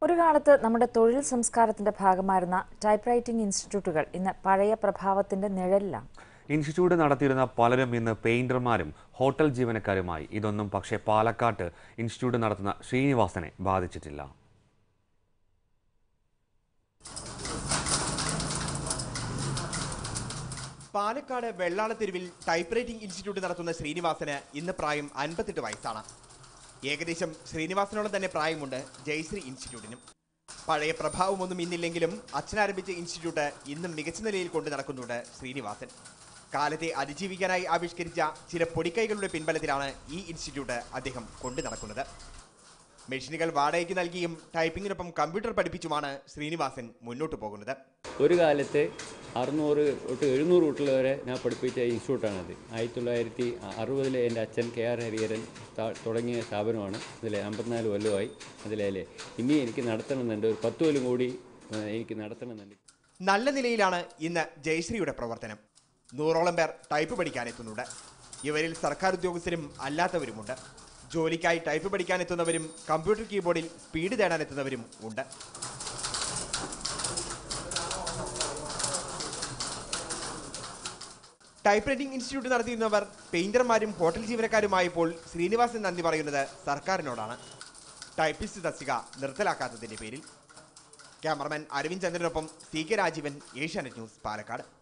ഒരു കാലത്ത് നമ്മുടെ തൊഴിൽ സംസ്കാരത്തിന്റെ ഭാഗമായിരുന്ന ടൈപ്പ് റൈറ്റിംഗ് ഇൻസ്റ്റിറ്റ്യൂട്ടുകൾ ഇന്ന് പഴയ പ്രഭാവത്തിന്റെ നിഴലിലാണ് ഇൻസ്റ്റിറ്റ്യൂട്ട് നടത്തിയിരുന്ന പലരും ഇന്ന് പെയിന്റർമാരും ഹോട്ടൽ ജീവനക്കാരുമായി ഇതൊന്നും പക്ഷേ പാലക്കാട്ട് ഇൻസ്റ്റിറ്റ്യൂട്ട് നടത്തുന്ന ശ്രീനിവാസനെ ബാധിച്ചിട്ടില്ല പാലക്കാട് വെള്ളാളത്തെരുവിൽ ടൈപ്പ് റൈറ്റിംഗ് ഇൻസ്റ്റിറ്റ്യൂട്ട് നടത്തുന്ന ശ്രീനിവാസന് ഇന്ന് പ്രായം അൻപത്തെട്ട് വയസ്സാണ് ഏകദേശം ശ്രീനിവാസനോളം തന്നെ പ്രായമുണ്ട് ജയശ്രീ ഇൻസ്റ്റിറ്റ്യൂട്ടിനും പഴയ പ്രഭാവമൊന്നും ഇന്നില്ലെങ്കിലും അച്ഛനാരംഭിച്ച ഇൻസ്റ്റിറ്റ്യൂട്ട് ഇന്നും മികച്ച നിലയിൽ കൊണ്ടു നടക്കുന്നുണ്ട് ശ്രീനിവാസൻ കാലത്തെ അതിജീവിക്കാനായി ആവിഷ്കരിച്ച ചില പൊടിക്കൈകളുടെ പിൻബലത്തിലാണ് ഈ ഇൻസ്റ്റിറ്റ്യൂട്ട് അദ്ദേഹം കൊണ്ടു നടക്കുന്നത് മെഷീനുകൾ വാടകയ്ക്ക് നൽകിയും ടൈപ്പിങ്ങിനൊപ്പം കമ്പ്യൂട്ടർ പഠിപ്പിച്ചുമാണ് ശ്രീനിവാസൻ മുന്നോട്ട് പോകുന്നത് ഒരു കാലത്ത് അറുന്നൂറ് തൊട്ട് എഴുന്നൂറ് കുട്ടികൾ വരെ ഞാൻ പഠിപ്പിച്ച ഇൻസ്റ്റിറ്റ്യൂട്ടാണത് ആയിരത്തി തൊള്ളായിരത്തി അറുപതിലെ എൻ്റെ അച്ഛൻ കെ ആർ ഹരിഹരൻ സ്ഥാ- തുടങ്ങിയ സ്ഥാപനമാണ് അതിലെ അമ്പത്തിനാല് കൊല്ലമായി അതിലെ ഇനി എനിക്ക് നടത്തണമെന്നുണ്ട് ഒരു പത്ത് കൊല്ലം കൂടി ആ, എനിക്ക് നടത്തണമെന്നുണ്ട് നല്ല നിലയിലാണ് ഇന്ന് ജയശ്രീയുടെ പ്രവർത്തനം നൂറോളം പേർ ടൈപ്പ് പഠിക്കാനെത്തുന്നുണ്ട് ഇവരിൽ സർക്കാർ ഉദ്യോഗസ്ഥരും അല്ലാത്തവരുമുണ്ട് ജോലിക്കായി ടൈപ്പ് പഠിക്കാനെത്തുന്നവരും കമ്പ്യൂട്ടർ കീബോർഡിൽ സ്പീഡ് തേടാനെത്തുന്നവരും ഉണ്ട് ടൈപ്പ് റൈറ്റിംഗ് ഇൻസ്റ്റിറ്റ്യൂട്ട് നടത്തിയിരുന്നവർ പെയിന്റർമാരും ഹോട്ടൽ ജീവനക്കാരുമായപ്പോൾ ശ്രീനിവാസൻ നന്ദി പറയുന്നത് സർക്കാരിനോടാണ് ടൈപ്പിസ്റ്റ് തസ്തിക നിർത്തലാക്കാത്തതിന്റെ പേരിൽ ക്യാമറമാൻ അരവിന്ദ് ചന്ദ്രനൊപ്പം C K Rajeevan Asianet news Palakkad